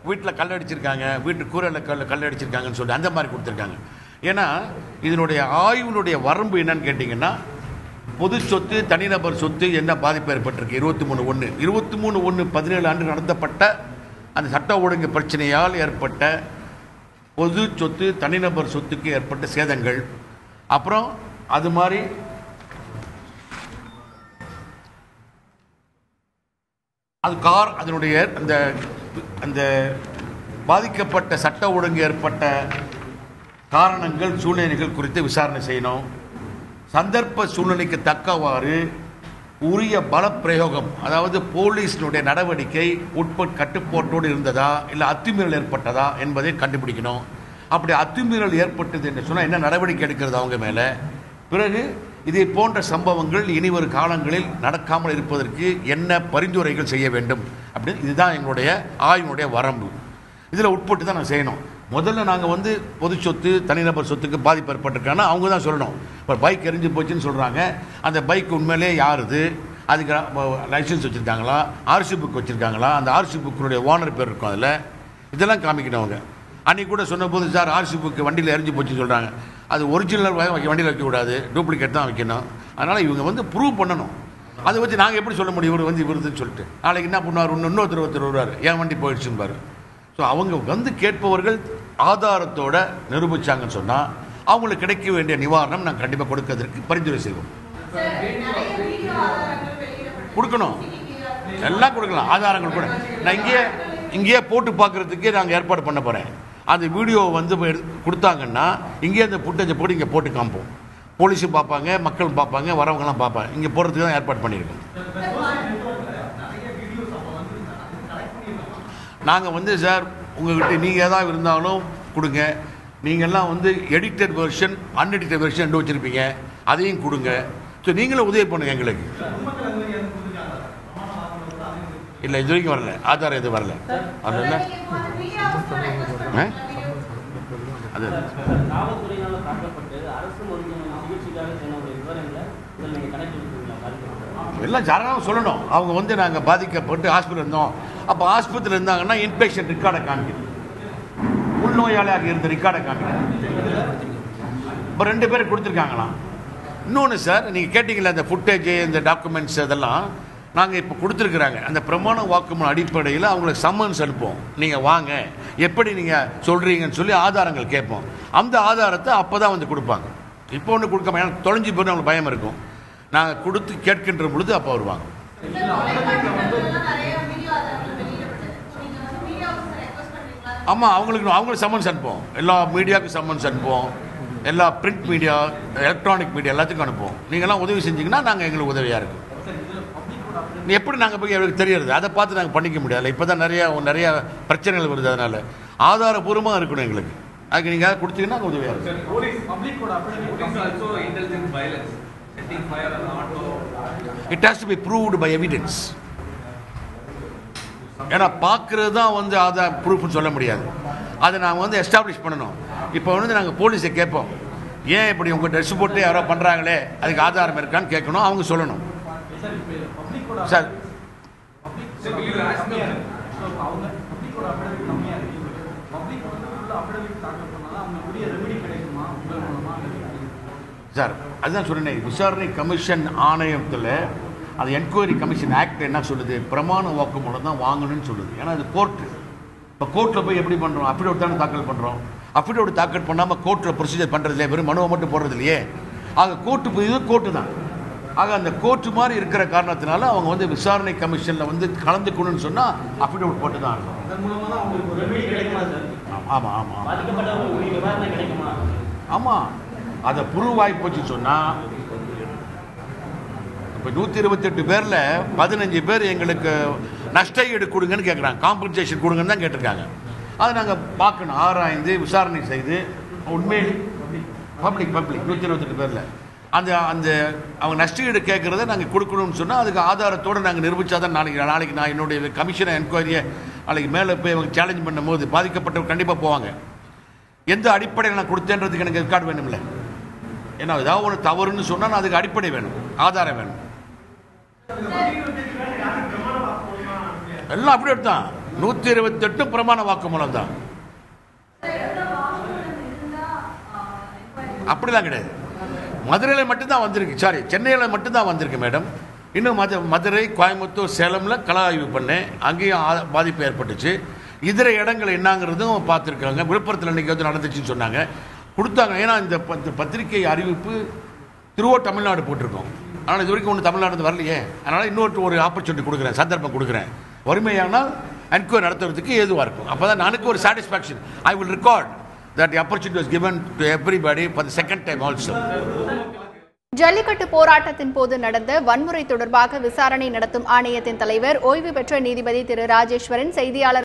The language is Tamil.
வீட்டில் கல் அடிச்சிருக்காங்க வீட்டு கூரையில் கல் கல் அடிச்சிருக்காங்கன்னு சொல்லி அந்த மாதிரி கொடுத்துருக்காங்க ஏன்னா இதனுடைய ஆய்வினுடைய வரம்பு என்னன்னு கேட்டிங்கன்னா பொது சொத்து தனிநபர் சொத்து என்ன பாதிப்பு ஏற்பட்டிருக்கு இருபத்தி மூணு ஒன்று இருபத்தி மூணு ஒன்று பதினேழு ஆண்டு நடத்தப்பட்ட அந்த சட்ட ஒழுங்கு பிரச்சனையால் ஏற்பட்ட பொது சொத்து தனிநபர் சொத்துக்கு ஏற்பட்ட சேதங்கள் அப்புறம் அது மாதிரி அது கார் அதனுடைய அந்த அந்த பாதிக்கப்பட்ட சட்ட ஒழுங்கு ஏற்பட்ட காரணங்கள் சூழ்நிலைகள் குறித்து விசாரணை செய்யணும் சந்தர்ப்ப சூழ்நிலைக்கு தக்கவாறு உரிய பலப்பிரயோகம் அதாவது போலீஸினுடைய நடவடிக்கை உட்பட் கட்டுப்பாட்டோடு இருந்ததா இல்லை அத்துமீறல் ஏற்பட்டதா என்பதை கண்டுபிடிக்கணும் அப்படி அத்துமீறல் ஏற்பட்டது என்று சொன்னால் என்ன நடவடிக்கை எடுக்கிறது அவங்க மேலே பிறகு இதை போன்ற சம்பவங்கள் இனிவரும் காலங்களில் நடக்காமல் இருப்பதற்கு என்ன பரிந்துரைகள் செய்ய வேண்டும் அப்படின்னு இதுதான் எங்களுடைய ஆய்வினுடைய வரம்பு இதில் உட்பட்டு தான் நான் செய்யணும் முதல்ல நாங்கள் வந்து பொது சொத்து தனிநபர் சொத்துக்கு பாதிப்பு ஏற்பட்டிருக்காங்கன்னா அவங்க தான் சொல்லணும் இப்போ பைக் எரிஞ்சு போச்சுன்னு சொல்கிறாங்க அந்த பைக் உண்மையிலே யாருது அதுக்கு லைசன்ஸ் வச்சுருக்காங்களா ஆர்சி புக் வச்சுருக்காங்களா அந்த ஆர்சி புக்கினுடைய ஓனர் பேர் இருக்கும் அதில் இதெல்லாம் காமிக்கணும் அவங்க அன்றைக்கி கூட சொன்னபோது சார் ஆர்சி புக்கு வண்டியில் எரிஞ்சு போச்சுன்னு சொல்கிறாங்க அது ஒரிஜினல் வண்டியில் வைக்கக்கூடாது டூப்ளிகேட் தான் வைக்கணும் அதனால் இவங்க வந்து ப்ரூவ் பண்ணணும் அதை வச்சு நாங்கள் எப்படி சொல்ல முடியும் இவர் வந்து இவருதுன்னு சொல்லிட்டு நாளைக்கு என்ன பண்ணுவார் இன்னும் இன்னொருத்தர் ஒருத்தர் வருவார் என் வண்டி போயிடுச்சுன்னு ஸோ அவங்க வந்து கேட்பவர்கள் ஆதாரத்தோட நிரூபிச்சாங்கன்னு சொன்னால் அவங்களுக்கு கிடைக்க வேண்டிய நிவாரணம் நாங்கள் கண்டிப்பாக கொடுக்கறதற்கு பரிந்துரை செய்வோம் கொடுக்கணும் எல்லாம் கொடுக்கலாம் ஆதாரங்கள் கூட நான் இங்கேயே இங்கேயே போட்டு பார்க்குறதுக்கே நாங்கள் ஏற்பாடு பண்ண போகிறேன் அந்த வீடியோ வந்து இப்ப எடுத்து கொடுத்தாங்கன்னா இங்கேயே அந்த ஃபுட்டேஜை போட்டு இங்கே போட்டு காமிப்போம் போலீஸும் பார்ப்பாங்க மக்களும் பார்ப்பாங்க வரவங்கலாம் பார்ப்பாங்க இங்கே போடுறதுக்கு தான் ஏற்பாடு பண்ணியிருக்கோம் நாங்கள் வந்து சார் உங்ககிட்ட நீங்கள் ஏதாவது இருந்தாலும் கொடுங்க நீங்கள்லாம் வந்து எடிட்டட் வெர்ஷன் அன்எடிட்டட் வெர்ஷன் ரெண்டு வச்சுருப்பீங்க அதையும் கொடுங்க ஸோ நீங்களும் உதவி பண்ணுங்க எங்களுக்கு இல்லை இது வரைக்கும் வரல ஆதாரம் எதுவும் வரல அதனால ஆ? அது காவல்துறையினால் தாக்கப்பட்டு அரசு மருத்துவமனை சிகிச்சைக்காக சென்றவருடைய விவரங்களை இதில் நீங்கள் கணக்கெடுப்பீங்களா பாதிக்கப்பட்டவங்க எல்லாம் ஜனங்களும் சொல்லணும் அவங்க வந்து நாங்கள் பாதிக்கப்பட்டு ஹாஸ்பிட்டல் இருந்தோம் அப்போ ஆஸ்பத்திரியில் இருந்தாங்கன்னா இன்பேஷன் ரெக்கார்டை காமிக்கணும் உள்நோயாளியாக இருந்த ரெக்கார்டை காமிக்கணும் இப்போ ரெண்டு பேரும் கொடுத்துருக்காங்களாம் இன்னொன்று சார் நீங்கள் கேட்டிங்களே அந்த ஃபுட்டேஜ் இந்த டாக்குமெண்ட்ஸ் அதெல்லாம் நாங்கள் இப்போ கொடுத்துருக்குறாங்க அந்த பிரமாண வாக்குமூலம் அடிப்படையில் அவங்களுக்கு சம்மன்ஸ் அனுப்புவோம் நீங்கள் வாங்க எப்படி நீங்கள் சொல்கிறீங்கன்னு சொல்லி ஆதாரங்கள் கேட்போம் அந்த ஆதாரத்தை அப்போ தான் வந்து கொடுப்பாங்க இப்போ ஒன்று கொடுக்காம ஏன்னா தொலைஞ்சு போய் அவங்களுக்கு பயம் இருக்கும் நாங்கள் கொடுத்து கேட்கின்ற பொழுது அப்போ வருவாங்க ஆமாம் அவங்களுக்கு அவங்களுக்கு சம்மன்ஸ் அனுப்புவோம் எல்லா மீடியாவுக்கும் சம்மன்ஸ் அனுப்புவோம் எல்லா பிரிண்ட் மீடியா எலக்ட்ரானிக் மீடியா எல்லாத்துக்கும் அனுப்புவோம் நீங்கள்லாம் உதவி செஞ்சீங்கன்னா நாங்கள் எங்களுக்கு உதவியாக இருக்கும் நீ எப்படி நாங்கள் போய் எங்களுக்கு தெரியறது அதை பார்த்து நாங்கள் பண்ணிக்க முடியாது இப்போ தான் நிறையா நிறையா பிரச்சனைகள் வருது அதனால் ஆதாரபூர்வமாக இருக்கணும் எங்களுக்கு அதுக்கு நீங்கள் கொடுத்தீங்கன்னா நாங்கள் உதவியாக இருக்கும் Police, public would appreciate police also indulge in violence, setting fire on the auto. It has to be proved by evidence ஏன்னா பார்க்குறது தான் வந்து அதை ப்ரூஃப்னு சொல்ல முடியாது அதை நாங்கள் வந்து எஸ்டாப்ளிஷ் பண்ணணும் இப்போ வந்து நாங்கள் போலீஸை கேட்போம் ஏன் இப்படி உங்கள் ட்ரெஸ் போட்டு யாரோ பண்ணுறாங்களே அதுக்கு ஆதாரம் இருக்கான்னு கேட்கணும் அவங்க சொல்லணும் sir So will you ask them? அவங்க பப்ளிக்கோட அஃபிடவிட் கம்மியாக இருக்கு பப்ளிக் வந்து ஃபுல்லாக அஃபிடவிட் தாக்கல் பண்ணால் அவங்க உரிய ரெமெடி கிடைக்குமா உங்கள் மூலமா சார் அதுதான் சொன்னேன் விசாரணை கமிஷன் ஆணையத்தில் அது என்கொயரி கமிஷன் ஆக்ட் என்ன சொல்லுது பிரமாண வாக்குமூலம் தான் வாங்கணும்னு சொல்லுது ஏன்னா அது கோர்ட்டு இப்போ கோர்ட்டில் போய் எப்படி பண்ணுறோம் அஃபிடவிட் தானே தாக்கல் பண்ணுறோம் அஃபிடவிட் தாக்கல் பண்ணாமல் கோர்ட்டில் ப்ரொசீஜர் பண்ணுறது இல்லையே வெறும் மனுவை மட்டும் போடுறது இல்லையே ஆக கோர்ட்டு இது கோர்ட்டு தான் ஆக அந்த கோர்ட்டு மாதிரி இருக்கிற காரணத்தினால அவங்க வந்து விசாரணை கமிஷனில் வந்து கலந்துக்கணும்னு சொன்னால் அஃபிடவிட் போட்டு தான் இருக்கும் அதன் மூலமாக தான் அவங்களுக்கு ஒரு ரெமெடி கிடைக்குமா சார் ஆமாம் ஆமாம் ஆமாம் பாதிக்கப்பட்டவங்களுக்கு உரிய நிவாரணம் கிடைக்குமா ஆமாம் அதை புருவாய் போச்சு சொன்னால் இப்போ நூற்றி இருபத்தெட்டு பேரில் பதினஞ்சு பேர் எங்களுக்கு நஷ்ட ஈடு கொடுங்கன்னு கேட்குறாங்க காம்பன்சேஷன் கொடுங்கன்னு தான் கேட்டிருக்காங்க அதை நாங்கள் பார்க்கணும் ஆராய்ந்து விசாரணை செய்து உண்மையில் பப்ளிக் பப்ளிக் நூற்றி இருபத்தெட்டு பேரில் அந்த அந்த அவங்க நஷ்ட ஈடு கேட்குறத நாங்கள் கொடுக்கணும்னு சொன்னால் அதுக்கு ஆதாரத்தோடு நாங்கள் நிரூபித்தா தான் நாளைக்கு நாளைக்கு நான் என்னுடைய கமிஷனை என்கொயரியை நாளைக்கு மேலே போய் அவங்க சேலஞ்ச் பண்ணும்போது பாதிக்கப்பட்டவங்க கண்டிப்பாக போவாங்க எந்த அடிப்படையில் நான் கொடுத்தேன்றதுக்கு எனக்கு ரெக்கார்டு வேணும்ல ஏன்னா ஏதாவது ஒன்று தவறுன்னு சொன்னால் அதுக்கு அடிப்படை வேணும் ஆதாரம் வேணும் எல்லாம் அப்படி எடுத்தான் நூற்றி இருபத்தெட்டு பிரமாண வாக்குமூலம் தான் அப்படிலாம் கிடையாது மதுரையில் மட்டும்தான் வந்திருக்கு சாரி சென்னையில் மட்டும்தான் வந்திருக்கு மேடம் இன்னும் மது மதுரை கோயம்புத்தூர் சேலமில் கள ஆய்வு பண்ணேன் அங்கேயும் ஆ- பாதிப்பு ஏற்பட்டுச்சு இதர இடங்கள் என்னங்கிறதும் பார்த்துருக்காங்க விழுப்புரத்தில் இன்னைக்கு வந்து நடந்துச்சுன்னு சொன்னாங்க கொடுத்தாங்க ஏன்னா இந்த ப- இந்த பத்திரிகை அறிவிப்பு திருவோ தமிழ்நாடு போட்டிருக்கோம் ஆனால் இது வரைக்கும் ஒன்று தமிழ்நாடு வரலையே அதனால் இன்னொரு ஒரு ஆப்பர்ச்சுனிட்டி கொடுக்குறேன் சந்தர்ப்பம் கொடுக்குறேன் வறுமையானால் என்கொயரி நடத்துறதுக்கு ஏதுவாக இருக்கும் அப்போ தான் எனக்கு ஒரு satisfaction I will record that opportunity was given to everybody for the second time also Jallikattu போராட்டத்தின் போது நடந்த வன்முறை தொடர்பாக விசாரணை நடத்தும் ஆணையத்தின் தலைவர் ஓய்வு பெற்ற நீதிபதி திரு ராஜேஸ்வரன் செய்தியாளர்